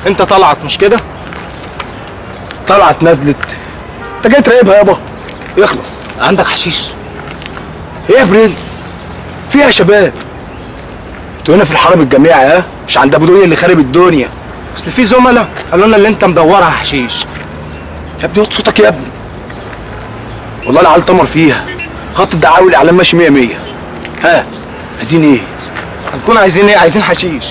انت طلعت مش كده طلعت نزلت انت جاي تراقبها يابا يخلص عندك حشيش ايه يا برنس فيها يا شباب انتوا هنا في الحرم الجامعي ها مش عند ابو دنيا اللي خارب الدنيا اصل في زملاء قالوا لنا اللي انت مدورها حشيش يا ابني وطي صوتك يا ابني والله العيال تمر فيها خط الدعاوي والاعلام ماشي 100 100 ها عايزين ايه هنكون عايزين ايه عايزين حشيش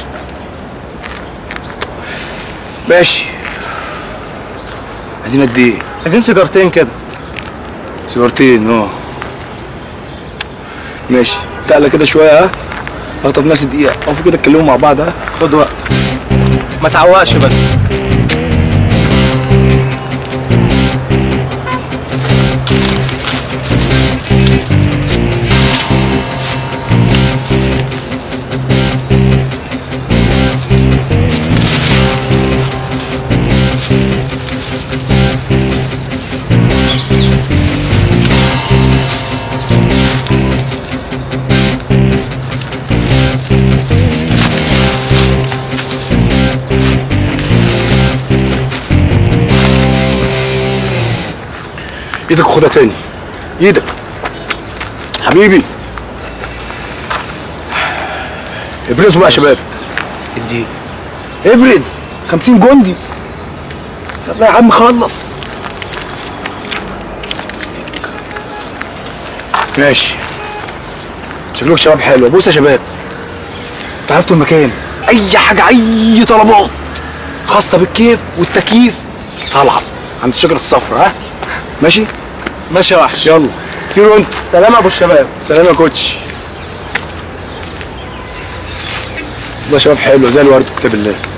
ماشي عايزين قد ايه عايزين سيجارتين كده سيجارتين اه ماشي تقلق كده شويه ها اخطف نفسي دقيقه اقفوا كده اتكلموا مع بعض ها خد وقت ما تعوقش بس ايدك خدها تاني ايدك حبيبي ابرزوا بقى يا شباب ادي ابرز 50 جندي يلا يا عم خلص ماشي شكلكم شباب حلو بص يا شباب انتوا عرفتوا المكان اي حاجه اي طلبات خاصه بالكيف والتكييف طالعه عند الشجره الصفراء ها ماشي ماشي يا وحش يلا طيروا انتوا سلام يا ابو الشباب سلام يا كوتش والله شباب حلو زي الورد كتاب الله